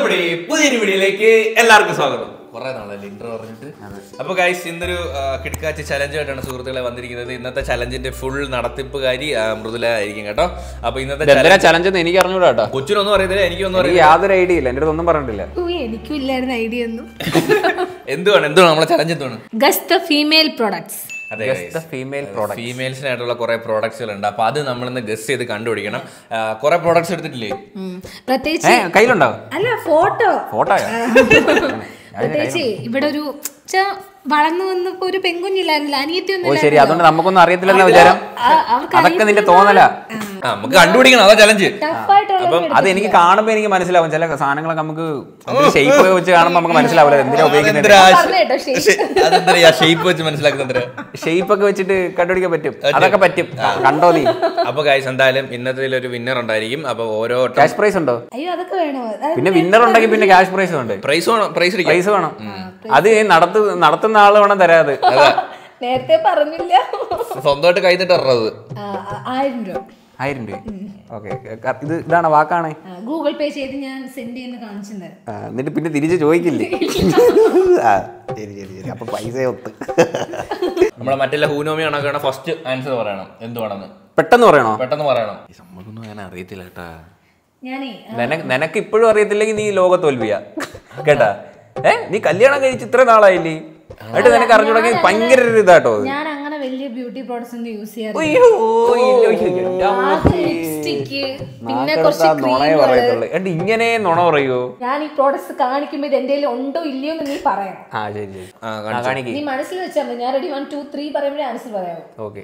നമ്മുടെ പുതിയൊരു വീഡിയോയിലേക്ക് എല്ലാവർക്കും സ്വാഗതം കുറെ നാളല്ലേ ഇന്റർ പറഞ്ഞിട്ട് അപ്പൊ ഗൈസ് ഇന്നൊരു ആ, കിടക്കാച്ചി ചലഞ്ചായിട്ടാണ് സുഹൃത്തുക്കളെ വന്നിരിക്കുന്നത് ഇന്നത്തെ ചലഞ്ചിന്റെ ഫുൾ നടത്തിപ്പുകാരി ആ, മൃദുല ആയിരിക്കും കേട്ടോ അപ്പൊ ഇന്നത്തെ എന്തിനാ ചലഞ്ച് എന്ന് എനിക്ക് അറിഞ്ഞൂടാ കേട്ടോ കൊച്ചിനൊന്നും അറിയത്തില്ല എനിക്കൊന്നും എനിക്ക് അറിയില്ല യാതൊരു ഐഡിയ ഇല്ല എന്റെ അടുത്തൊന്നും പറഞ്ഞിട്ടില്ല ഉയ്യ്, എനിക്കും ഇല്ലായിരുന്നു ഐഡിയ ഒന്നും എന്തുവാണ് എന്തുവാണ് നമ്മളെ ചലഞ്ച് എന്തുവാണ് ഗസ് ദ ഫീമെയിൽ പ്രൊഡക്ട്സ് അതെ ഫീമെയിൽ പ്രോഡക്റ്റ് ഫീമെയിൽസിനായിട്ടുള്ള കുറെ പ്രോഡക്ട്സുകൾ ഉണ്ട് അപ്പൊ അത് നമ്മളിന്ന് ഗസ് ചെയ്ത് കണ്ടുപിടിക്കണം ആ, കുറെ പ്രോഡക്ട്സ് എടുത്തിട്ടില്ലേ പ്രത്യേകിച്ച് ഏ കയ്യിലുണ്ടോ അല്ല ഫോട്ടോ ഫോട്ടോയോ പ്രത്യേകിച്ച് ഇവിടെ ഒരു ച്ച വളർന്നു വന്നപ്പോ ഒരു പെൺകുഞ്ഞില്ലായിരുന്നില്ല അനിയത്തി ഓ ശരി അതുകൊണ്ട് നമുക്കൊന്നും അറിയത്തില്ലെന്ന വിചാരം അവർക്ക് അതൊക്കെ നിന്റെ തോന്നല ആ, നമുക്ക് കണ്ടുപിടിക്കണം അതാ ചലഞ്ച് ടഫായിട്ടുള്ള അത് എനിക്ക് കാണുമ്പോ എനിക്ക് മനസ്സിലാവും ചില സാധനങ്ങളൊക്കെ നമുക്ക് ഷേപ്പ് വെച്ച് കാണുമ്പോ നമുക്ക് മനസ്സിലാവില്ല എന്തിനാ ഉപയോഗിക്കുന്നത് പറഞ്ഞേട്ടോ, shape. അതെന്താ ഷേപ്പ് വെച്ച് മനസ്സിലാക്കുന്ന ഷേപ്പ് ഒക്കെ വെച്ചിട്ട് കണ്ടുപിടിക്കാൻ പറ്റും അതൊക്കെ പറ്റും കണ്ടോ നീ അപ്പൊ ഗൈസ് എന്തായാലും ഇന്നത്തെ ഒരു വിന്നർ ഉണ്ടായിരിക്കും അപ്പൊ ഓരോ ക്യാഷ് പ്രൈസ് ഉണ്ടോ അയ്യോ അതൊക്കെ വേണോ അത് പിന്നെ വിന്നർ ഉണ്ടെങ്കിൽ പിന്നെ ക്യാഷ് പ്രൈസ് ഉണ്ട് പ്രൈസ് വേണം പ്രൈസ് അടിക്കാം പ്രൈസ് വേണം അത് നടത്തു നടത്തുന്ന ആള് വേണം തരാത് നേരത്തെ പറഞ്ഞില്ല സ്വന്തമായിട്ട് കൈ തട്ടുന്നത് ആ, ആ, ആയിരം രൂപ ആയിരം രൂപ ഓക്കെ ഇത് ഇതാണ് വാക്കാണേ ആ, ഗൂഗിൾ പേ ചെയ്ത് ഞാൻ സെൻഡ് ചെയ്യുന്ന കാണിച്ചു തരാം ആ, എന്നിട്ട് പിന്നെ തിരിച്ച് ചോദിക്കില്ലേ ആ, ശരി ശരി ശരി അപ്പൊ പൈസ ഒത്ത് നമ്മളെ മറ്റുള്ള ഹൂനോമി കണക്കാണ് ഫസ്റ്റ് ആൻസർ പറയണം എന്തുവാണെന്ന് പെട്ടെന്ന് പറയണോ പെട്ടെന്ന് പറയണം നമുക്കൊന്നും അങ്ങനെ അറിയത്തില്ല കേട്ടാ ഞാനേ നിനക്ക് നിനക്ക് ഇപ്പോഴും അറിയത്തില്ലെങ്കിൽ നീ ലോക തോൽവിയാ കേട്ടാ ഏ നീ കല്യാണം കഴിച്ച് ഇത്ര നാളായില്ലേ എന്നിട്ട് നിനക്ക് അറിഞ്ഞുടങ്ങി ഭയങ്കര ഒരു ഇതാട്ടോ അത് ഞാൻ അങ്ങനെ വലിയ ബ്യൂട്ടി പ്രോഡക്ട്സ് ഒന്നും യൂസ് ചെയ്യാറില്ല അയ്യോ, ഇല്ല, ഇല്ല, എൻ്റെ അമ്മച്ചി. ലിപ്സ്റ്റിക്ക് പിന്നെ നാക്കെടുത്താ കുറച്ച് നുണയെ ക്രീമുകള് പറയത്തുള്ളൂ എന്നിട്ട് ഇങ്ങനെ നുണ പറയോ ഞാൻ ഈ പ്രോഡക്ട്സ് കാണിക്കുമ്പോ ഇത് എന്റെ ഉണ്ടോ ഇല്ലയോ എന്ന് നീ പറയണം ആ ശരി ശരി ആ, ആ, കാണിക്ക് നീ മനസ്സിൽ വെച്ചാൽ മതി ഞാൻ റെഡി വൺ ടു ത്രീ പറയുമ്പോഴേ ആൻസർ പറയാമോ ഓക്കെ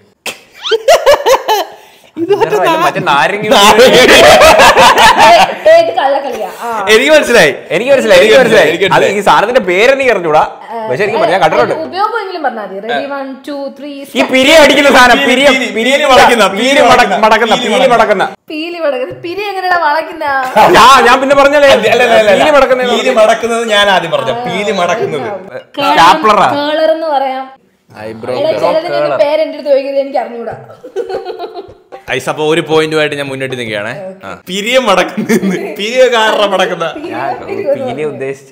മറ്റേ നാരങ്ങ ഏത് കള്ളക്കളിയാ ആ എനിക്ക് മനസ്സിലായി എനിക്ക് മനസ്സിലായി എനിക്ക് മനസ്സിലായി എനിക്ക് അത് ഈ സാധനത്തിന്റെ പേരെനിക്ക് അറിഞ്ഞൂടാ പക്ഷെ എനിക്ക് പറയാം കണ്ടിട്ടുണ്ട് അത് ഉപയോഗമെങ്കിലും പറഞ്ഞാൽ മതി റെഡി വൺ ടു ത്രീ ഈ പിരി അടിക്കുന്ന സാധനം പിരി പീലി, പിരി പീലി മടക്കുന്ന, പീലി പീലി മടക്ക- മടക്കുന്ന പീലി പീലി മടക്കുന്ന പീലി വടക്കുന്നത് പിരി എങ്ങനെയാ വളയ്ക്കുന്ന ഞാൻ ഞാൻ പിന്നെ പറഞ്ഞല്ലേ പീലി മടക്കുന്ന പീലി മടക്കുന്നത് ഞാൻ ആദ്യം പറഞ്ഞു പീലി മടക്കുന്നത് സ്റ്റാപ്ലറാ കേളർ എന്ന് പറയാം ഐബ്രോ എടാ, ചിലതിന്റെ പേര് എന്റെ അടുത്ത് ചോദിക്കുന്നത് എനിക്ക് അറിഞ്ഞൂടാ ഐസ് അപ്പൊ ഒരു പോയിന്റുമായിട്ട് ഞാൻ മുന്നോട്ട് നിൽക്കുകയാണ് പിരിയം മടക്കുന്ന പിരിയ കാരണം മടക്കുന്ന ഞാൻ പീലി ഉദ്ദേശിച്ച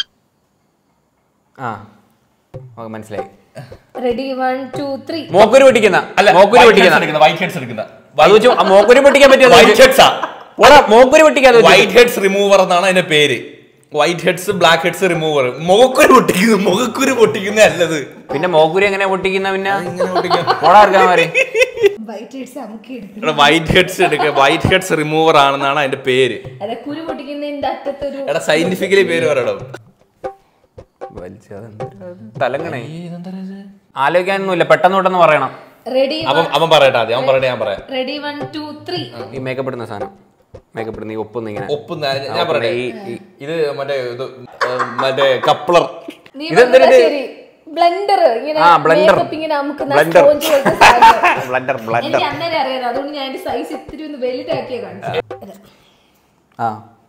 ആ ഓ, മനസ്സിലായി റെഡി വൺ ടു ത്രീ മോക്കുരു പൊട്ടിക്കുന്ന അല്ല മോക്കുരു പൊട്ടിക്കുന്ന വൈറ്റ് ഹെഡ്സ് എടുക്കുന്ന അത് വെച്ചു ആ മോക്കുരു പൊട്ടിക്കാൻ വൈറ്റ് പറ്റിയ ഹെഡ്സാ പോടാ മോക്കുരു പൊട്ടിക്കാതെ വൈറ്റ് ഹെഡ്സ് റിമൂവർ എന്നാണ് അതിന്റെ പേര് white heads black heads remover മുഖക്കുരു പൊട്ടിക്കുന്നു മുഖക്കുരു പൊട്ടിക്കുന്ന അല്ലത് പിന്നെ മോക്കുരു എങ്ങനെ പൊട്ടിക്കുന്ന പിന്നെ ഇങ്ങനെ പൊട്ടിക്കുക പോടാ ഇറക്കാൻ മാറി വൈറ്റ് ഹെഡ്സ് നമുക്ക് എടുക്കും വൈറ്റ് ഹെഡ്സ് എടുക്കുക വൈറ്റ് ഹെഡ്സ് റിമൂവർ ആണെന്നാണ് അതിന്റെ പേര് അതെ കുരു പൊട്ടിക്കുന്നതിന്റെ അറ്റത്തൊരു എടാ സയന്റിഫിക്കലി പേര് പറയണം തലങ്ങണേ ആലോചിക്കാനൊന്നുമില്ല പെട്ടെന്ന് പെട്ടെന്ന് പറയണം റെഡി അവൻ അവൻ പറയട്ടെ ആദ്യം അവൻ പറയട്ടെ ഞാൻ പറയാം റെഡി വൺ ടു ത്രീ ഈ മേക്കപ്പ് ഇടുന്ന സാധനം മേക്കപ്പ് ഇടുന്ന ഈ ഒപ്പൊന്ന് ഇങ്ങനെ ഒപ്പ് ഞാൻ പറയട്ടെ ഈ- ഈ- ഇത് മറ്റേ ഇത് ഏ, മറ്റേ കപ്ലർ നീ ഇതെന്തൊരു പറഞ്ഞതാ ഇത്? ശരി ബ്ലെൻഡർ ഇങ്ങനെ ആ, blender. makeup ഇങ്ങനെ അമുക്കുന്ന Blender. sponge പോലത്തെ സാധനം. ബ്ലണ്ടർ ബ്ലണ്ടർ എനിക്ക് അന്നേരം അറിയാം അതുകൊണ്ട് ഞാൻ അതിന്റെ സൈസ് ഇത്തിരി ഒന്ന് വലുതാക്കിയ കാണിച്ചു ആ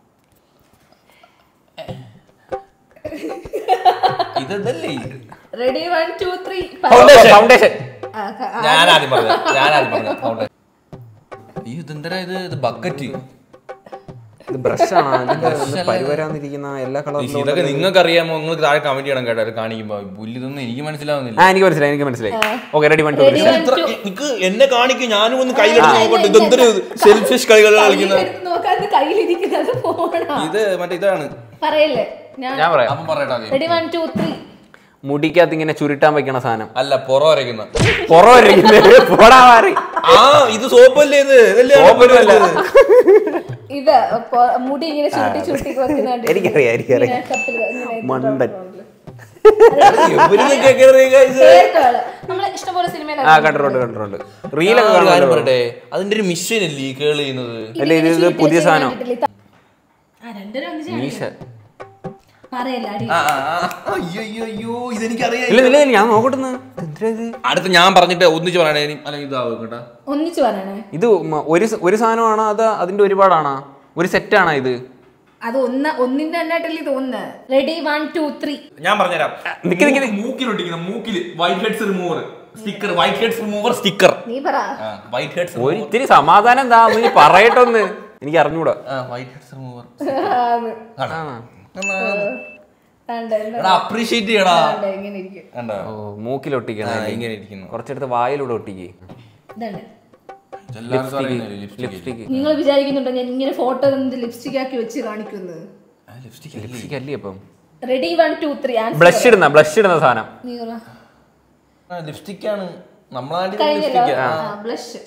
ഇതല്ലേ ready one two three Foundation. Foundation ഞാൻ ആദ്യം പറഞ്ഞു ഞാൻ ആദ്യം പറഞ്ഞു ഈ ഇതെന്തരാ ഇത് ഇത് ബക്കറ്റ് ഇത് ബ്രഷാണ് ഇതിന്റെ പരിവരാന്നിരിക്കുന്ന എല്ലാ കളറിലും ഇതൊക്കെ നിങ്ങൾക്ക് അറിയാമോ നിങ്ങൾക്ക് താഴെ കമന്റ് ചെയ്യണം കേട്ടോ അത് കാണിക്കുമ്പോ പുല്ല് ഇതൊന്നും എനിക്ക് മനസ്സിലാവുന്നില്ല ആ എനിക്ക് മനസ്സിലായി എനിക്ക് മനസ്സിലായി okay ready one two ready one two നിക്ക് എന്നെ കാണിക്കും ഞാനും ഒന്ന് കയ്യിലെടുത്ത് നോക്കട്ടെ ഇതെന്തൊരു സെൽഫിഷ് കളികൾ കളിക്കുന്നത് നോക്കാതെ കയ്യിലിരിക്കുന്നത് പോണ ഇത് മറ്റേ ഇതാണ് പറയല്ലേ ഞാൻ ഞാൻ പറയാം അപ്പം പറയട്ടെ ആദ്യം. റെഡി വൺ ടു ത്രീ മുടിക്കകത്ത് ഇങ്ങനെ ചുരുട്ടാൻ വെക്കണ സാധനം അല്ല പുറ വരയ്ക്കുന്ന പുറവരെ പോടാ മാറി ആ ഇത് സോപ്പല്ലേ ഇത് ഇതല്ലേ ആണ് Soap ഒന്നുമല്ല. ഇത്? ഇത് പൊ- മുടി ഇങ്ങനെ ചുരുട്ടി ചുരുട്ടി വെക്കുന്നുണ്ട് എനിക്കറിയാം എനിക്കറിയാം ഇങ്ങനെ കപ്പിൽ ഇങ്ങനെ മണ്ടൻ ഇവരിത് കേൾക്കരുത് guys. കേട്ടോള്. നമ്മള് ഇഷ്ടംപോലെ സിനിമ ആ കണ്ടിട്ടുണ്ട് കണ്ടിട്ടുണ്ട് റീലൊക്കെ ഞാൻ ഒരു കാര്യം കാണുമല്ലോ പറയട്ടെ അതിന്റെ ഒരു മിഷൻ അല്ലേ ഈ കേൾ ചെയ്യുന്നത് അല്ല ഇത് ഇത് പുതിയ സാധനം ആ രണ്ടുപേരും ഒന്നിച്ച് മീശ പറയല്ല അടി ആ, ആ, ആ. അയ്യോ അയ്യോ അയ്യോ ഇതെനിക്കറിയാം ഇല്ല ഇല്ല ഇല്ല, ഞാൻ നോക്കട്ടെന്ന് എന്തിനാ ഇത് അടുത്ത ഞാൻ പറഞ്ഞിട്ട് ഒന്നിച്ച് പറയണേ ഇനി- അല്ലെങ്കിൽ ഇതാവും കേട്ടാ ഒന്നിച്ച് പറയണേ ഇത് മ- ഒരു സ- ഒരു സാധനമാണോ അത് അതിന്റെ ഒരുപാടാണോ ഒരു സെറ്റാണോ ഇത് അത് ഒന്ന് ഒന്നിന്റെ തന്നെയായിട്ടല്ലേ തോന്നുന്നത് റെഡി വൺ ടു ത്രീ ഞാൻ പറഞ്ഞുതരാം നിക്ക് നിക്ക് നിക്ക്. മൂക്കിൽ ഒട്ടിക്കുന്ന മൂക്കിൽ white heads remover sticker white heads remover sticker നീ പറ വൈറ്റ് ഹെഡ്സ് ഒരു ഇത്തിരി സമാധാനം എന്താ ഒന്ന് ഇനി പറയട്ടൊന്ന് എനിക്ക് അറിഞ്ഞൂടാ ആ വൈറ്റ് ഹെഡ്സ് റിമൂവർ ആന്ന്. ആ. കണ്ട, എന്താ? എടാ അപ്രീഷിയേറ്റ് ചെയ്യടാ കണ്ട, ഇങ്ങനെ ഇരിക്കും കണ്ടോ ഓ മൂക്കിലൊട്ടിക്കണം ആ, ഇങ്ങനെ ഇരിക്കുന്നു കുറച്ചെടുത്ത് വായിലൂടെ ഒട്ടിക്ക് ഇതാണ് എല്ലാവർക്കും അറിയുന്നതല്ലേ ലിപ്സ്റ്റിക് ലിപ്സ്റ്റിക് നിങ്ങൾ വിചാരിക്കുന്നുണ്ടോ ഞാൻ ഇങ്ങനെ ഫോട്ടോ ലിപ്സ്റ്റിക് ആക്കി വെച്ച് കാണിക്കുന്നത് ലിപ്സ്റ്റിക് ലിപ്സ്റ്റിക് അല്ലേ അപ്പം ready one two three blush ഇടുന്ന ബ്ലഷ് ഇടുന്ന സാധനം നീ പറ ലിപ്സ്റ്റിക് ആണ് നമ്മളെ നാട്ടിൽ കഴിഞ്ഞല്ലോ ലിപ്സ്റ്റിക് ബ്ലഷ്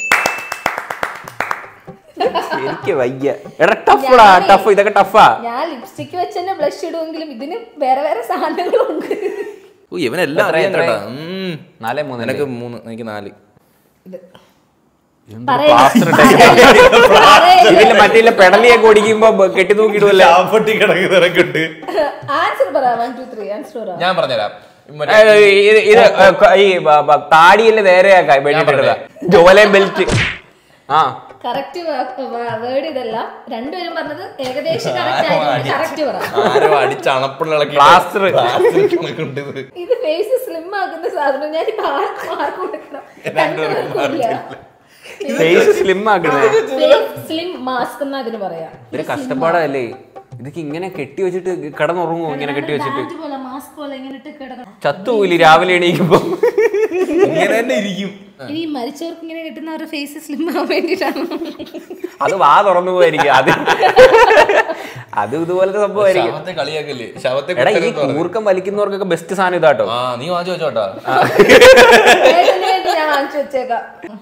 എനിക്ക് വയ്യ എടാ ടഫ്ടാ ടഫ് ഇതൊക്കെ ടഫാ ഞാൻ ലിപ്സ്റ്റിക് വെച്ച് തന്നെ ബ്ലഷ് ഇടുമെങ്കിലും ഇതിന് വേറെ വേറെ സാധനങ്ങളുണ്ട് ഓ ഇവനെല്ലാം എത്ര, അറിയാൻ എത്ര? കേട്ടാ ഉം. നാലേ മൂന്ന് നിനക്ക് മൂന്ന് എനിക്ക് നാല് ഇത് പ്ലാസ്റ്റർ ഇതില് മറ്റേ പെടലിയൊക്കെ ഓടിക്കുമ്പോ ബ- കെട്ടി തൂക്കിടുമല്ലേ ചാപ്പട്ടി കിടക്കുന്നിറക്കിട്ട് ആൻസർ പറ വൺ ടു ത്രീ ആൻസർ പറ ഞാൻ പറഞ്ഞുതരാം മറ്റേ ഇത് ഇത് ക- ഈ ബ- ബ- താടിയല്ലേ നേരെയാക്കാം വേണ്ടിട്ടുള്ള ജോലയും ബെൽറ്റ് ആ കറക്റ്റ് വേർഡ് ഇതല്ല രണ്ടുപേരും പറഞ്ഞത് ഏകദേശം കറക്റ്റ് ആയിട്ട് കറക്റ്റ് പറ ആരോ അടിച്ച് അണപ്പിളിളക്കി പ്ലാസ്റ്റർ കണക്കുണ്ട് ഇത്. ഇത് ഫേസ് സ്ലിം ആക്കുന്ന സാധനം ഞാൻ ഇപ്പൊ ആർക്ക് മാർക്ക് കൊടുക്കണം രണ്ടുപേർക്കുമില്ല ഫേസ് സ്ലിം ആക്കണേ സ്ലിം മാസ്ക് എന്നാ അതിന് പറയാം ഒരു കഷ്ടപ്പാടല്ലേ ഇതൊക്കെ ഇങ്ങനെ കെട്ടി വെച്ചിട്ട് കിടന്നുറങ്ങുമോ ഇങ്ങനെ കെട്ടി വെച്ചിട്ട് ബാൻഡ് പോലെ മാസ്ക് പോലെ ഇങ്ങനെ ഇട്ട് കിടക്കണം ചത്തുപോയില്ലേ രാവിലെ എണീക്കുമ്പോ ഇങ്ങനെ തന്നെ ഇരിക്കും ഇനി മരിച്ചവർക്ക് ഇങ്ങനെ കിട്ടുന്ന അവരുടെ ഫേസ് സ്ലിം ആവാൻ വേണ്ടിട്ടാണ് അത് വാ തുറന്നു പോയിരിക്കും അത് അത് ഇതുപോലത്തെ സംഭവമായിരിക്കും ശവത്തെ കളിയാക്കല്ലേ ശവത്തെ എടാ ഈ കുത്തരുതെന്ന് പറഞ്ഞു. കൂർക്കം വലിക്കുന്നവർക്കൊക്കെ ബെസ്റ്റ് സാധനം ഇതാട്ടോ ആ നീ വാങ്ങിച്ചു വെച്ചോട്ടാ ഏട്ടന് വേണ്ടി ഞാൻ വാങ്ങിച്ചു വെച്ചേക്കാം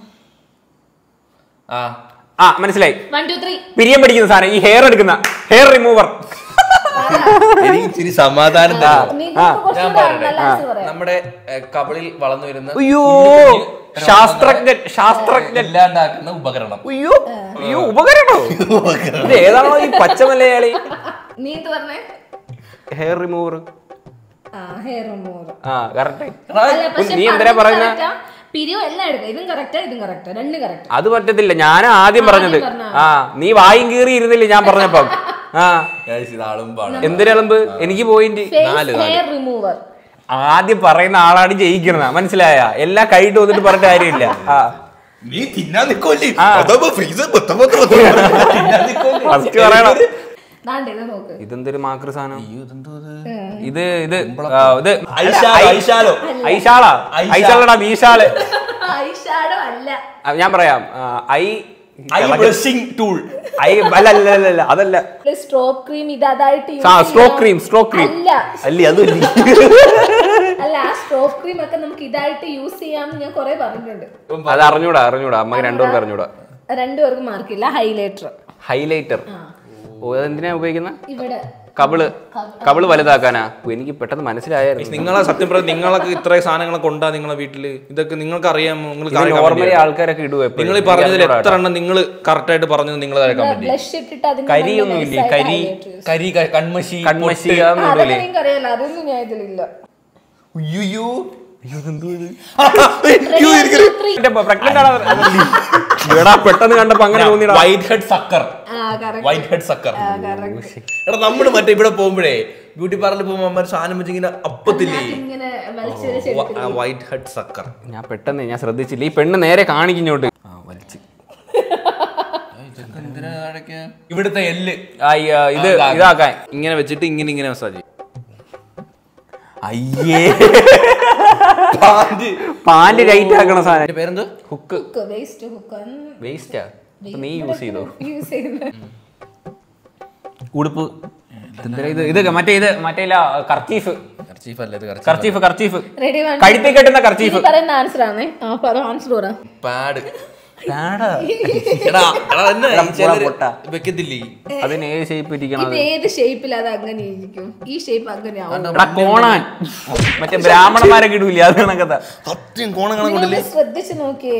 ആ ആ മനസ്സിലായി വൺ ടു ത്രീ പിരിയം പിടിക്കുന്ന സാധനം ഈ ഹെയർ എടുക്കുന്ന ഹെയർ റിമൂവർ എനിക്ക് ഇച്ചിരി സമാധാനം തരുമോ? നിങ്ങൾക്ക് ഞാൻ കുറച്ചുകൂടെ പറയട്ടെ നല്ല ആൻസർ പറയാം നമ്മുടെ ഏ, കവിളിൽ വളർന്നു വരുന്ന അയ്യോ ശാസ്ത്രജ്ഞൻ ശാസ്ത്രജ്ഞൻ ഇല്ലാണ്ടാക്കുന്ന ഉപകരണം അയ്യോ അയ്യോ ഉപകരണോ ഇത് ഏതാണോ ഈ പച്ച മലയാളി നീ എന്ത് പറഞ്ഞേ ഹെയർ റിമൂവർ ആ ഹെയർ റിമൂവർ ആ കറക്റ്റ് അല്ല പക്ഷെ നീ എന്തിനാ പറയുന്ന പിരിയോ എല്ലാം എടുക്കാം ഇതും കറക്റ്റാ ഇതും കറക്റ്റാ രണ്ടും കറക്റ്റ് അത് പറ്റത്തില്ല ഞാൻ ആദ്യം പറഞ്ഞത് പറഞ്ഞാ. ആ നീ വായും കീറി ഇരുന്നില്ല ഞാൻ പറഞ്ഞപ്പം ആ Guys, ഇത് ആളുമ്പാണ് എന്തിനളമ്പ് എനിക്ക് പോയിന്റ് നാല്, ഫേസ് ഹെയർ റിമൂവർ ആദ്യം പറയുന്ന ആളാണ് ജയിക്കുന്നത് മനസ്സിലായ എല്ലാം കൈയിട്ട് വന്നിട്ട് പറഞ്ഞിട്ട് കാര്യമില്ല ആ നീ തിന്നാൻ നിക്കോല്ലേ ആ. ഫസ്റ്റ് പറയണം ദാണ്ട് ഇത് നോക്ക് ഇതെന്തൊരു മാക്രി സാധനം ഇത് ഇത് ആ, ഇത് ഐഷാലോ, ഐഷാലോ. ഐഷാളാ ഐഷാ. ഐഷാളടാ വീശാള് ഐ ഷാഡോ അല്ല ആ, ഞാൻ പറയാം ആ, eye eye brushing tool eye അല്ല അല്ല അല്ല അല്ല അതല്ല സ്ട്രോക്ക് ക്രീം ഇത് അതായിട്ട് use സ്ട്രോക്ക് ചെയ്യാം. ക്രീം സ്ട്രോക്ക് ക്രീം അല്ല അല്ലേ അതും ഇല്ല. അല്ല ആ സ്ട്രോക്ക് ക്രീം ഒക്കെ നമുക്ക് ഇതായിട്ട് യൂസ് ചെയ്യാമെന്ന് ഞാൻ കുറെ പറഞ്ഞിട്ടുണ്ട് അത് അറിഞ്ഞൂടാ അറിഞ്ഞൂടാ അമ്മ രണ്ടുപേർക്ക് അറിഞ്ഞൂടാ രണ്ടുപേർക്ക് മാർക്കില്ല ഹൈലൈറ്റർ ഹൈലൈറ്റർ ഓ അതെന്തിനാ ഉപയോഗിക്കുന്നത് ഇവിടെ കബിള് കബിള് വലുതാക്കാനാ ഓ, എനിക്ക് പെട്ടെന്ന് മനസ്സിലായിരുന്നു നിങ്ങളെ സത്യം പറഞ്ഞ നിങ്ങളൊക്കെ ഇത്ര സാധനങ്ങളൊക്കെ ഉണ്ടാ നിങ്ങളെ വീട്ടില് ഇതൊക്കെ നിങ്ങൾക്ക് അറിയാമോ നിങ്ങൾ നോർമലി ആൾക്കാരൊക്കെ ഇടുവോ എപ്പോഴും? നിങ്ങൾ ഈ എനിക്ക് പറഞ്ഞതിൽ അറിഞ്ഞൂടാ എത്ര എണ്ണം നിങ്ങൾ കറക്റ്റ് ആയിട്ട് പറഞ്ഞത് നിങ്ങൾ താഴെ കമന്റ് ബ്ലഷ് ഇട്ടിട്ട് അതിന് കരിയൊന്നും ഇല്ലേ? കരി? കരി ക- കൺമഷി കൺമഷി പൊട്ട്. അതൊന്നും അതൊക്കെ ഇടൂലേ? നിങ്ങൾക്ക് അറിയാലോ അതൊന്നും ഞാൻ ഇതിലില്ല ഉയ്യുയ്യോ. എന്റെ pregnant ആണോ? എടാ പെട്ടെന്ന് കണ്ടപ്പോ അങ്ങനെ തോന്നിടാ വൈറ്റ് ഹെഡ് സക്കർ ആ കറക്റ്റ് വൈറ്റ് ഹെഡ് സക്കർ എടാ നമ്മള് മറ്റേ ഇവിടെ പോകുമ്പോഴേ ബ്യൂട്ടി പാർലറിൽ പോകുമ്പോ അമ്മ ഒരു സാധനം വെച്ചിങ്ങനെ അപ്പത്തില്ലേ ഇങ്ങനെ വലിച്ചു വലിച്ചെടുത്തില്ല വൈറ്റ് ഹെഡ് സക്കർ ഞാൻ പെട്ടെന്ന് ഞാൻ ശ്രദ്ധിച്ചില്ല ഈ പെണ്ണ് നേരെ കാണിക്കിഞ്ഞോട്ട് ആ വലിച്ച് ഇവിടുത്തെ എല്ല് ആ, ഈ, ആ, ഇത് ഇതാക്കാൻ ഇങ്ങനെ വെച്ചിട്ട് ഇങ്ങനെ ഇങ്ങനെ മസാജ് അയ്യേ പാന്റ് ലൈറ്റ് ആക്കണ സാധനം പേരെന്തോ ഹുക്ക് ഹുക്ക് വേസ്റ്റ് ഹുക്ക് വേസ്റ്റാ നീ യൂസ് ചെയ്തോ യൂസ് ചെയ്യുന്നത് ഉടുപ്പ് ഇതെന്തിനാ ഇത് ഇത് മറ്റേ ഇത് മറ്റേ കർച്ചീഫ് കർച്ചീഫ് അല്ല ഇത് കർച്ചീഫ് കർച്ചീഫ് റെഡി കഴുത്തി കെട്ടുന്ന കർച്ചീഫ് പറയുന്ന ആൻസർ ആണേ ആ പറ ആൻസർ പറ പാഡ് പാടാ. എടാ എടാ തന്നെ എടാ, ഈ ചിലര് പൊട്ട. വെക്കത്തില്ലേ അതിന് ഏത് ഷേപ്പ് ഇരിക്കണം ഇത് ഏത് ഷേപ്പിൽ അത് അങ്ങനെ ഇരിക്കും ഈ ഷേപ്പ് അങ്ങനെ ആവും എടാ കോണാൻ മറ്റേ ബ്രാഹ്മണന്മാരൊക്കെ ഇടൂലേ അത് കണക്കത്താ സത്യം കോണങ്ങളെ നിങ്ങൾ ശ്രദ്ധിച്ചു നോക്കിയേ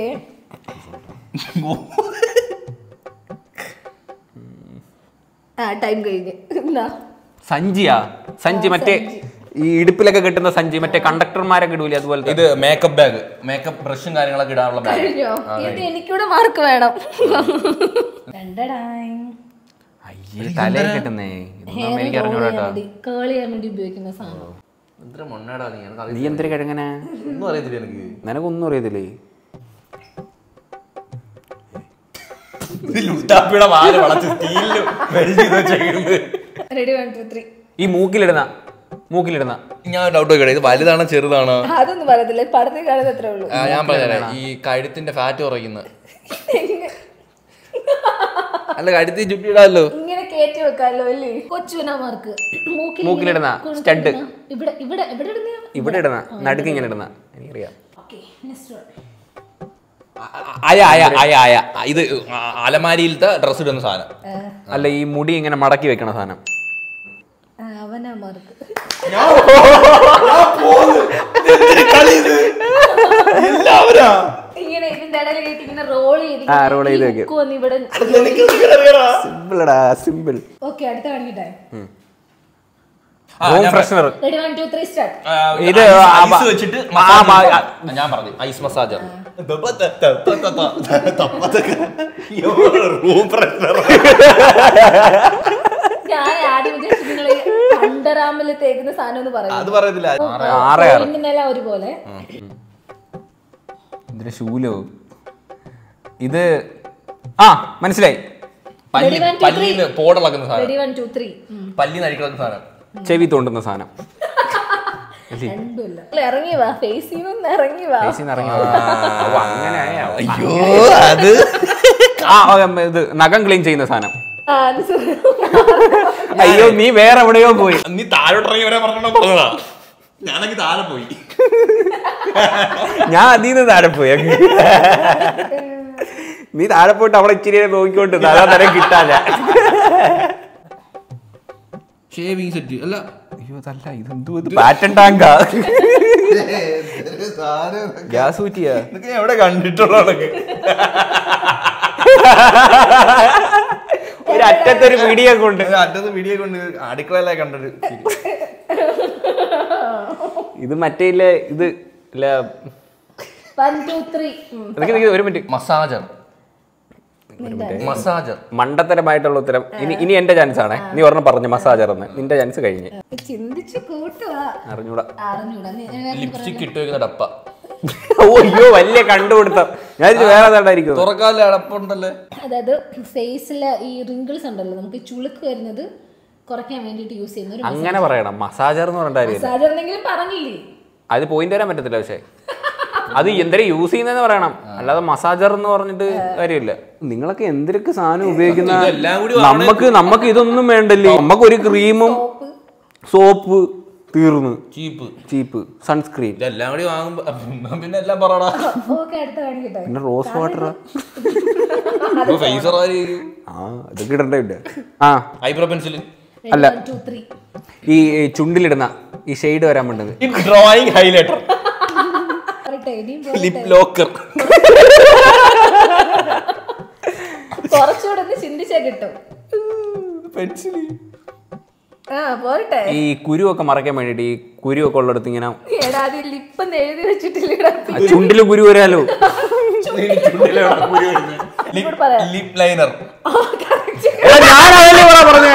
ആ ടൈം കഴിഞ്ഞ് എന്നാ സഞ്ചിയാ സഞ്ചി മറ്റേ ഈ ഇടുപ്പിലൊക്കെ കിട്ടുന്ന സഞ്ചി മറ്റേ കണ്ടക്ടർമാരൊക്കെ ഇടൂലേ അതുപോലത്തെ ഇത് മേക്കപ്പ് ബാഗ് മേക്കപ്പ് ബ്രഷും കാര്യങ്ങളൊക്കെ ഇടാനുള്ള ബാഗ് കഴിഞ്ഞോ ഇത് എനിക്കൂടെ മാർക്ക് വേണം രണ്ടടായി അയ്യേ തലയിൽ കിട്ടുന്നേ ഇതൊന്നും എനിക്ക് അറിഞ്ഞൂടാ കേൾ ചെയ്യാൻ വേണ്ടി ഉപയോഗിക്കുന്ന സാധനം എന്തിനാ മൊണ്ണാടാ നീ എനിക്ക് നീ എന്തൊരു കിഴങ്ങനെ ഒന്നും അറിയത്തില്ല എനിക്ക് നിനക്കൊന്നും അറിയത്തില്ലേ ലുട്ടാപ്പിയുടെ വാല് വളച്ച് സ്റ്റീലില് വെച്ചിരിക്കുന്നത് റെഡി വൺ ടു ത്രീ ഈ മൂക്കിലിടുന്ന മൂക്കിലിടുന്ന ഞാൻ ഡൗട്ട് നോക്കട്ടെ ഇത് വലുതാണോ ചെറുതാണോ അതൊന്നും പറയത്തില്ല പടത്തിൽ കാണുന്നത് അത്രേ ഉള്ളൂ ആ, ഞാൻ പറഞ്ഞുതരാം ഈ കഴുത്തിന്റെ ഫാറ്റ് കുറയ്ക്കുന്നത് അല്ല കഴുത്തിൽ ചുറ്റിയിടാമല്ലോ ഇങ്ങനെ കയറ്റി വെക്കാലോ അല്ലേ കൊച്ചുനമാർക്ക് മൂക്കിലിടുന്ന സ്റ്റഡ് ഇവിടെ ഇവിടെ എവിടെ ഇടുന്ന ഇവിടെ ഇടുന്ന നടുക്ക് ഇങ്ങനെ ഇടുന്ന എനിക്കറിയാം ഓക്കെ നെക്സ്റ്റ് വൺ അയ അയ അയ അയ ഇത് ആ- അലമാരിയിലത്തെ ഡ്രസ് ഇടുന്ന സാധനം അല്ല ഈ മുടി ഇങ്ങനെ മടക്കി വെക്കണ സാധനം അവനാ മാർക്ക് എല്ലാവരാ ഇങ്ങനെ ഇതിന്റെ ഇടയിൽ കയറ്റി ഇങ്ങനെ റോൾ ചെയ്ത് ആ, roll ചെയ്ത് വെക്കും. വന്ന് ഇവിടെ സിമ്പിളടാ സിമ്പിൾ ഓക്കെ അടുത്ത കാണിക്കട്ടെ home freshener ready one two three start ഇത് ഐസ് ആ, ഐസ് ആ, വെച്ചിട്ട് ആ, മസാജ് ആ, ചെയ്യും. ഞാൻ പറഞ്ഞു ഐസ് മസാജർ റൂം ഫ്രഷ്നർ ഞാൻ ആദ്യം വിചാരിച്ചു നിങ്ങൾ അണ്ടറാമിൽ തേക്കുന്ന സാധനം എന്ന് അത് പറയും പറയത്തില്ല ആറ് ആറ് പോയിന്റിനെല്ലാം ഒരുപോലെ ഇതിന്റെ ശൂലോ ഇത് ആ മനസ്സിലായി പല്ലി Ready, one, two, പല്ലിന്ന് പോടിളക്കുന്ന സാധനം റെഡി വൺ ടു ത്രീ പല്ലി നഴിക്കുന്ന സാധനം ചെവി തോണ്ടുന്ന സാധനം രണ്ടുമില്ല ഇല്ല, ഇറങ്ങി വാ ഫേസിൽ നിന്ന് ഇറങ്ങി വാ ഫേസിൽ നിന്ന് ഇറങ്ങി വന്നു. ഓ, അങ്ങനെ ആയോ? അയ്യോ അത് ആ ഓ, ഉം, ഇത് നഖം ക്ലീൻ ചെയ്യുന്ന സാധനം ആ, അത് sorry. അയ്യോ നീ വേറെ എവിടെയോ പോയി നീ താഴോട്ടിറങ്ങി വരെ പറഞ്ഞോ പറഞ്ഞതാ ഞാനെങ്കിൽ താഴെ പോയി ഞാൻ അതിൽ നിന്ന് താഴെ പോയി അങ്ങ്. നീ താഴെ പോയിട്ട് അവിടെ ഇച്ചിരി നേരം നോക്കിക്കൊണ്ട് തല തരം കിട്ടാതെ ഷേവിങ് സെറ്റ് അല്ല അയ്യോ അതല്ല ഇതെന്തോ ഇത് പാറ്റൻ ടാങ്കാ ഗ്യാസ് ഊറ്റിയാ ഇതൊക്കെ ഞാൻ എവിടെ കണ്ടിട്ടുള്ളതൊക്കെ ഒരു അറ്റത്തൊരു വീഡിയോ കൊണ്ട് അറ്റത്ത് വീഡിയോ കൊണ്ട് അടുക്കളയിലെ കണ്ടത് ഇത് മറ്റേ ഇല്ലേ ഇത് ഇല്ല വൺ ടു ത്രീ നിക്ക് നിക്ക് ഒരു മിനിറ്റ് മസാജർ മസാജർ മണ്ടത്തരമായിട്ടുള്ള ഉത്തരം ഇനി ഇനി എന്റെ ചാൻസ് ആണ് നീ ഒരെണ്ണം പറഞ്ഞു മസാജർ എന്ന് നിന്റെ ചാൻസ് കഴിഞ്ഞ് ചിന്തിച്ച് കൂട്ടുവാ അറിഞ്ഞൂടാ അറിഞ്ഞൂടാ നീ- നീ വേറെ ലിപ്സ്റ്റിക് ഇട്ട് വെക്കുന്ന ഡപ്പ ഓ അയ്യോ വലിയ കണ്ടുപിടുത്തം ഞാൻ വിചാരിച്ചു വേറെ ഏതാണ്ടായിരിക്കും തുറക്കാല അടപ്പുണ്ടല്ലേ അതായത് ഫേസിലെ ഈ റിങ്കിൾസ് ഉണ്ടല്ലോ നമുക്ക് ഈ ചുളുക്ക് വരുന്നത് കുറയ്ക്കാൻ വേണ്ടിയിട്ട് യൂസ് ചെയ്യുന്ന ഒരു അങ്ങനെ പറയണം മസാജർ എന്ന് പറഞ്ഞിട്ട് കാര്യമില്ല മസാജർ എന്തെങ്കിലും പറഞ്ഞില്ലേ അത് പോയിന്റ് വരാൻ പറ്റത്തില്ല പക്ഷേ അത് എന്തിനാ യൂസ് ചെയ്യുന്നതെന്ന് പറയണം അല്ലാതെ മസാജർ എന്ന് പറഞ്ഞിട്ട് കാര്യമില്ല നിങ്ങളൊക്കെ എന്തിനൊക്കെ സാധനം ഉപയോഗിക്കുന്ന ഇതെല്ലാം കൂടി നമുക്ക് നമുക്ക് ഇതൊന്നും വേണ്ടല്ലേ നമുക്ക് ഒരു ക്രീമും സോപ്പ് തീർന്നു ചീപ്പ് ചീപ്പ് സൺസ്ക്രീൻ ഇതെല്ലാം കൂടി വാങ്ങുമ്പോ പിന്നെ എല്ലാം പറയടാ ഓക്കെ അടുത്ത കാണിക്കട്ടെ പിന്നെ റോസ് വാട്ടർ ഫേസർ ആ ഇതൊക്കെ ഇടണ്ടില്ല ആ ഐബ്രോ പെൻസിൽ അല്ല. വൺ ടു ത്രീ ഈ ചുണ്ടിലിടുന്ന ഈ ഷെയ്ഡ് വരാൻ വേണ്ടത് ഡ്രോയിങ് ഹൈലൈറ്റർ പറയട്ടെ ഇനിയും ലിപ് ലോക്കർ കുറച്ചുകൂടെ ഒന്ന് ചിന്തിച്ചാ കിട്ടും പെൻസിൽ ആ പോരട്ടെ ഈ കുരുവൊക്കെ മറയ്ക്കാൻ വേണ്ടിട്ട് ഈ കുരുവൊക്കെ ഉള്ളിടത്ത് ഇങ്ങനെ എടാ അത് ലിപ്പെന്ന് എഴുതി വെച്ചിട്ടില്ലടാ ആ ചുണ്ടില് കുരു വരാലോ ഇവിടെ പറയാം ലിപ് ലൈനർ എടാ, ഞാൻ അതല്ലേ ഇവിടെ പറഞ്ഞേ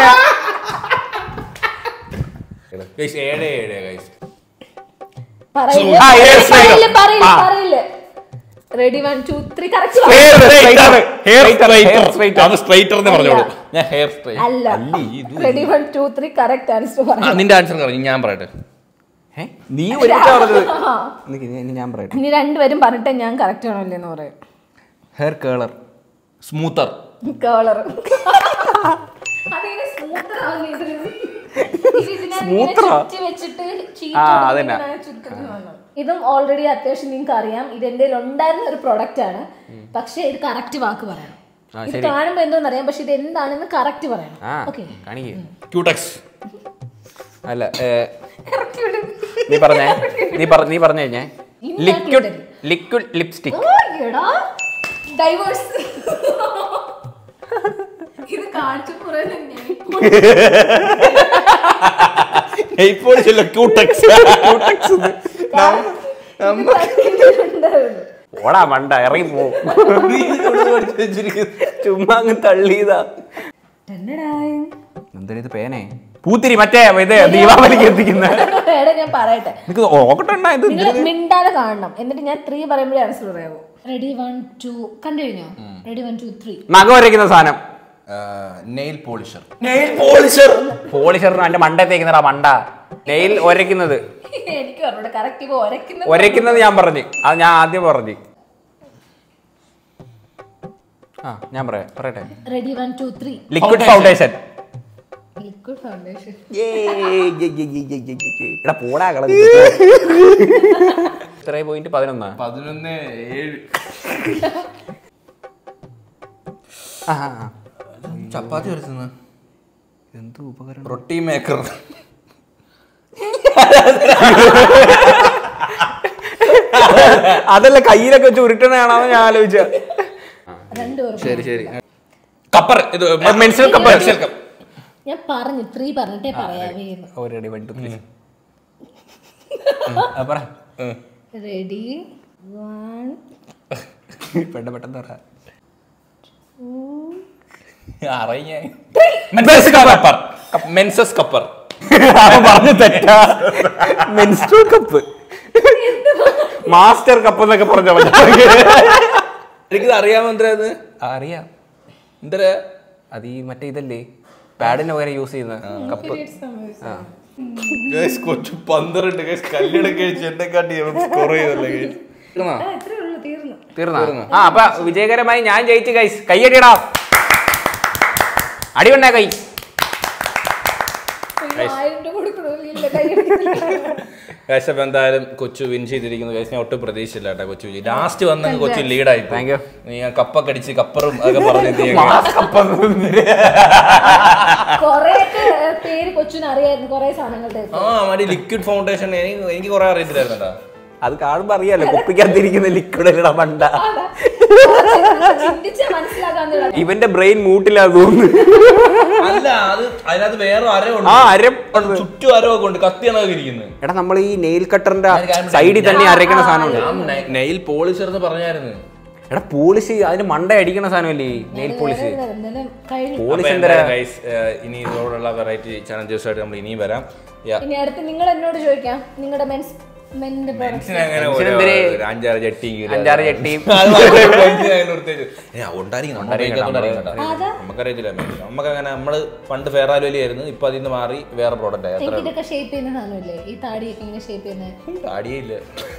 ഏഴ് ഏഴ് ഗൈസ് പറയില്ല ആ, yes, പറയില്ല right. പറയില്ല ആ. പറയില്ല ready one two three correct Hair straightener. Hair Straightener, hair straighter straightener. അത് സ്ട്രൈറ്റർ എന്ന് പറഞ്ഞോളൂ ഞാൻ ഹെയർ സ്ട്രൈറ്റ് അല്ല ready one two three correct answer പറയാം നിന്റെ ആൻസർ പറഞ്ഞു ഞാൻ പറയട്ടെ ഏ? നീ ഒരിക്കലും പറഞ്ഞത് നിക്ക്, ഇനി- ഇനി ഞാൻ പറയട്ടെ ഇനി രണ്ടുപേരും പറഞ്ഞിട്ട് ഞാൻ കറക്റ്റ് ആണോ ഇല്ലെന്ന് പറയും ഹെയർ കേളർ സ്മൂത്തർ കളർ അതിങ്ങനെ സ്മൂത്ത് ആവുന്നത് Smoother ആ? വെച്ചിട്ട് cheat ആ, ചെയ്ത് അതന്നെ. ഇങ്ങനെ ചുരുട്ടി വന്നു. ഇതും ഓൾറെഡി അത്യാവശ്യം നിങ്ങൾക്ക് അറിയാം ഇത് എന്റെ ഉണ്ടായിരുന്ന ഒരു പ്രൊഡക്റ്റ് ആണ് പക്ഷെ ഇത് കറക്റ്റ് വാക്ക് പറയണം ആ, ഇത് കാണുമ്പോ എന്തോന്ന് അറിയാം പക്ഷെ ഇത് എന്താണെന്ന് കറക്റ്റ് പറയണം ആ ഓക്കെ കാണിക്കേ ക്യൂടെക്സ് അല്ല ഏ, നീ പറഞ്ഞേ നീ പറ നീ പറഞ്ഞു കഴിഞ്ഞേ ഇനി ഞാൻ ലിക്വിഡ് കേട്ടത്. ലിക്വിഡ് ലിപ്സ്റ്റിക് ഡൈവേഴ്സ് ഇത് കാണിച്ചു കുറെ ഇപ്പോൾ ചില ക്യൂടെക്സ് ഓടാ മണ്ട ഇറങ്ങി പോ ചുമ്മാ അങ്ങ് തള്ളിയതാ എന്താ ഇത് പേനെ പൂത്തിരി മറ്റേ ഇത് ദീപാവലിക്ക് എത്തിക്കുന്ന വേറെ ഞാൻ പറയട്ടെ നിനക്ക് ഓക്കട്ടെ ഉണ്ടായത് നിങ്ങൾ മിണ്ടാതെ കാണണം എന്നിട്ട് ഞാൻ ത്രീ പറയുമ്പോഴേ ആൻസർ പറയാവൂ റെഡി വൺ ടു കണ്ടു കഴിഞ്ഞോ റെഡി വൺ ടു ത്രീ നഖം വരയ്ക്കുന്ന സാധനം നെയിൽ പോളിഷർ നെയിൽ പോളിഷർ പോളിഷറിന് എന്റെ മണ്ട തേക്കുന്നടാ മണ്ട നെയിൽ ഒരയ്ക്കുന്നത് എനിക്ക് പറഞ്ഞോട് കറക്റ്റ് ഇപ്പൊ ഒരയ്ക്കുന്ന ഒരയ്ക്കുന്നത് ഞാൻ പറഞ്ഞു അത് ഞാൻ ആദ്യം പറഞ്ഞു ആ ഞാൻ പറയാം പറയട്ടെ ready one two three liquid foundation liquid foundation എടാ പോടാ കളഞ്ഞു ഇത്രയും പോയിന്റ് പതിനൊന്നാ പതിനൊന്ന് ഏഴ് ആ, ആ, ആ. ചപ്പാത്തി വരച്ചുന്ന എന്ത് ഉപകരണം റൊട്ടി മേക്കർ അതല്ല കയ്യിലൊക്കെ വെച്ച് ഉരുട്ടണയാണെന്ന് ഞാൻ ആലോചിച്ച രണ്ടു പേർക്കും ശരി ശരി കപ്പർ ഇത് മെൻസിൽ കപ്പർ. മെൻസിൽ കപ്പർ ഞാൻ പറഞ്ഞു ത്രീ പറഞ്ഞിട്ടേ പറയാവേ ഒരടി വണ്ടി പറ റെഡി വൺ പെട്ടെന്ന് പെട്ടെന്ന് പറ അറിയ മെൻസസ് കപ്പർ മെൻസസ് കപ്പർ അവൻ പറഞ്ഞു തെറ്റാ മെൻസ്ട്രൽ കപ്പ് മാസ്റ്റർ കപ്പ് എന്നൊക്കെ പറഞ്ഞ എനിക്കിത് അറിയാമോ എന്താ അത് അറിയാം എന്തരാ അത് ഈ മറ്റേ ഇതല്ലേ പാഡിന് പകരം യൂസ് ചെയ്യുന്ന കപ്പ് ആ ഗൈസ് കൊച്ചു പന്ത്രണ്ട് ഗൈസ് കല്യാണം കഴിച്ച് എന്നെ കാട്ടി സ്കോർ ചെയ്തല്ലേ ഗൈസ് എത്രേ ഉള്ളൂ തീർന്നു തീർന്ന ആ അപ്പൊ വിജയകരമായി ഞാൻ ജയിച്ചു കൈസ് കയ്യടിയടാ അടിയുണ്ടാ കൈ അയ്യോ, ആയിരം രൂപ കൊടുക്കണമില്ല കൈ ഗൈസ് അപ്പൊ എന്തായാലും കൊച്ചു വിൻ ചെയ്തിരിക്കുന്നു ഗൈസ് ഞാൻ ഒട്ടും പ്രതീക്ഷിച്ചില്ല കേട്ടോ കൊച്ചു വിജയ് ലാസ്റ്റ് വന്ന കൊച്ചു ലീഡായി Thank you. നീ ആ കപ്പൊക്കെ അടിച്ച് കപ്പറും അതൊക്കെ പറഞ്ഞു കൊറേയൊക്കെ പേര് കൊച്ചിന് അറിയായിരുന്നു കൊറേ സാധനങ്ങളുടെ ആ മടി ലിക്വിഡ് ഫൗണ്ടേഷൻ എനിക്ക് എനിക്ക് കുറെ അറിയത്തില്ലായിരുന്നു കേട്ടോ അത് കാണുമ്പോ അറിയാലോ കുപ്പിക്കകത്തിരിക്കുന്ന ലിക്വിഡ് ഇടാ മണ്ട ചിന്തിച്ചാ മനസ്സിലാക്കാന്നുള്ള ഇവന്റെ ബ്രെയിൻ മൂട്ടിലാ തോന്നുന്നു അല്ല അത് അതിനകത്ത് വേറെ അരവുണ്ട് ആ അരം ചുറ്റും അരവൊക്കെ ഉണ്ട് കത്തിയാണൊക്കെ ഇരിക്കുന്നത് എടാ നമ്മൾ ഈ നെയിൽ കട്ടറിന്റെ സൈഡിൽ തന്നെ അരയ്ക്കണ സാധനമുണ്ട് ഞാൻ നെയിൽ പോളിഷർ എന്ന് പറഞ്ഞായിരുന്നു എടാ പോളിഷ് അതിന് മണ്ട അടിക്കണ സാധനമല്ലേ നെയിൽ പോളിഷ് എന്തായാലും കഴിഞ്ഞു പോളിഷ് എന്തരാ ഗൈസ് ഇനി ഇതോടുള്ള വെറൈറ്റി ചാലഞ്ചേഴ്സ് ആയിട്ട് നമ്മൾ ഇനിയും വരാം Yeah. ഇനി അടുത്ത് നിങ്ങൾ എന്നോട് ചോദിക്കാം നിങ്ങളുടെ മെൻസ് മെന്റെ മെൻസിന് അങ്ങനെ മെൻസിന് ഓരോ- എന്തിന്? ഒരു അഞ്ചാറ് ചട്ടിയും കീറി അഞ്ചാറ് ചട്ടിയും അത് മാത്രമേ മെൻസിന് അങ്ങനെ പ്രത്യേകിച്ച്. ഏ, ഉണ്ടായിരിക്കും, നമ്മൾ ഉണ്ടായിരിക്കും, ഉപയോഗിക്കാത്തോണ്ട് നമ്മള് അറിയുന്നുണ്ട്. നമുക്കറിയത്തില്ല മെൻസ്. നമുക്ക് അങ്ങനെ നമ്മള് പണ്ട് ഫെയർ ആലുവലി ആയിരുന്നു ഇപ്പൊ അതിൽ നിന്ന് മാറി വേറെ പ്രോഡക്റ്റ് ആയി അത്ര എനിക്ക് ഇതൊക്കെ ഷേപ്പ് ചെയ്യുന്ന സാധനമില്ലേ ഈ താടിയൊക്കെ ഇങ്ങനെ ഷേപ്പ് ചെയ്യുന്നത് താടിയില്ല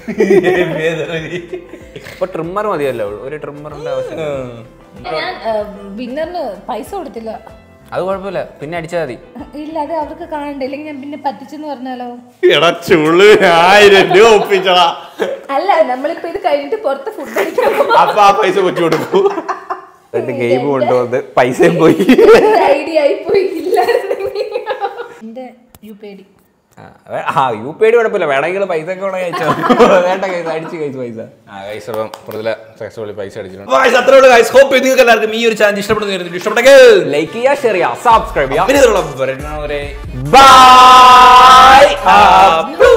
ഇപ്പൊ ട്രിമ്മർ മതിയല്ലോ ഒരു ട്രിമ്മറിന്റെ ആവശ്യം ഞാൻ വിന്നറിന് പൈസ കൊടുത്തില്ല അത് കുഴപ്പമില്ല പിന്നെ അടിച്ചാൽ മതി ഇല്ല അത് അവർക്ക് കാണണ്ട ഇല്ലെങ്കിൽ ഞാൻ പിന്നെ പറ്റിച്ചെന്ന് പറഞ്ഞാലോ എടാ ചുള്ളു ആയിരം രൂപ ഒപ്പിച്ചടാ അല്ല നമ്മളിപ്പോ ഇത് കഴിഞ്ഞിട്ട് പുറത്ത് ഫുഡ് അടിക്കാൻ അപ്പൊ ആ പൈസ കൊച്ചു കൊടുക്കൂ രണ്ട് ഗെയിം കൊണ്ടുവന്ന് പൈസയും പോയി ഐഡിയ ആയി പോയി ഇല്ലായിരുന്നെങ്കിൽ എന്റെ യു പി ഐ ഡി ആ, വേ- ആ യു പി ഐ ഡി കുഴപ്പമില്ല വേണമെങ്കിൽ പൈസ ഒക്കെ വേണമെങ്കിൽ അയച്ചോ വേണ്ട കൈസ് അടിച്ച് കൈസ് പൈസ ആ ഗൈസ് അപ്പം കൂടുതൽ സക്സസ്ഫുള്ളി പൈസ അടിച്ചിട്ടുണ്ട് ഗൈസ് അത്രേ ഉള്ളൂ ഗൈസ് ഹോപ്പ് നിങ്ങൾക്ക് എല്ലാവർക്കും ഈ ഒരു ചാനൽ ഇഷ്ടപ്പെടുന്നു ഇഷ്ടപ്പെട്ടെങ്കിൽ ലൈക്ക് ചെയ്യുക ഷെയർ ചെയ്യുക സബ്സ്ക്രൈബ് ചെയ്യുക പിന്നെ ഇതിലുള്ള വരുന്നവരെ ബൈ